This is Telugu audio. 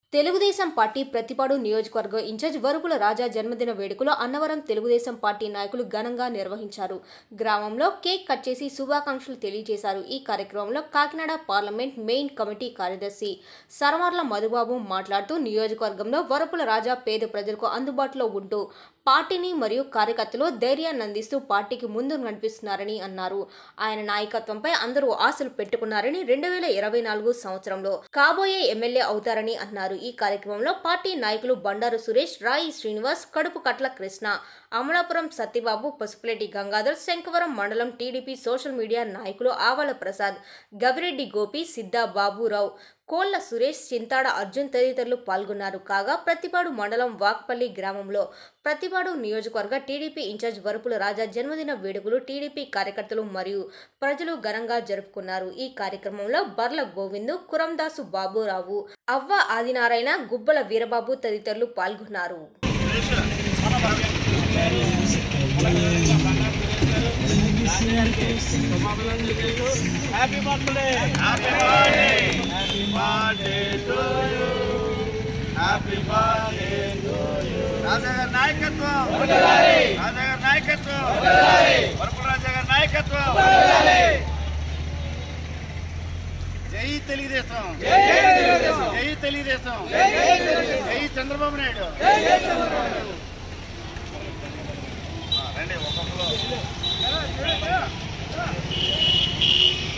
తెలుగుదేశం పార్టీ ప్రతిపాడు నియోజకవర్గ ఇన్ఛార్జ్ వరుపుల రాజా జన్మదిన వేడుకలు అన్నవరం తెలుగుదేశం పార్టీ నాయకులు ఘనంగా నిర్వహించారు గ్రామంలో కేక్ కట్ చేసి శుభాకాంక్షలు తెలియజేశారు ఈ కార్యక్రమంలో కాకినాడ పార్లమెంట్ మెయిన్ కమిటీ కార్యదర్శి సరమర్ల మధుబాబు మాట్లాడుతూ నియోజకవర్గంలో వరపుల రాజా పేద ప్రజలకు అందుబాటులో ఉంటూ పార్టీని మరియు కార్యకర్తలు ధైర్యాన్ని అందిస్తూ పార్టీకి ముందు నడిపిస్తున్నారని అన్నారు ఆయన నాయకత్వంపై అందరూ ఆశలు పెట్టుకున్నారని రెండు వేల ఇరవై నాలుగు సంవత్సరంలో కాబోయే ఎమ్మెల్యే అవుతారని అన్నారు ఈ కార్యక్రమంలో పార్టీ నాయకులు బండారు సురేష్ రాయి శ్రీనివాస్ కడుపు కట్ల కృష్ణ అమలాపురం సత్యబాబు పసుపులేటి గంగాధర్ శంకవరం మండలం టీడీపీ సోషల్ మీడియా నాయకులు ఆవల ప్రసాద్ గవిరెడ్డి గోపి సిద్ధా బాబురావు కోళ్ల సురేష్ చింతాడ అర్జున్ తదితరులు పాల్గొన్నారు కాగా ప్రతిపాడు మండలం వాకపల్లి గ్రామంలో ప్రతిపాడు నియోజకవర్గ టీడీపీ ఇన్ఛార్జ్ వరుపుల రాజా జన్మదిన వేడుకలు టీడీపీ కార్యకర్తలు మరియు ప్రజలు ఘనంగా జరుపుకున్నారు ఈ కార్యక్రమంలో బర్ల గోవిందు కురందాసు బాబురావు అవ్వ ఆదినారాయణ గుబ్బల వీరబాబు తదితరులు పాల్గొన్నారు happy birthday happy birthday happy birthday to you happy birthday to you రాజాగారి నాయకత్వం రాజాగారి నాయకత్వం వరపుల రాజాగారి నాయకత్వం జై తెలుగుదేశం జై తెలుగుదేశం జై చంద్రబాబు నాయుడు ఆ, రండి ఒక్కొక్కరు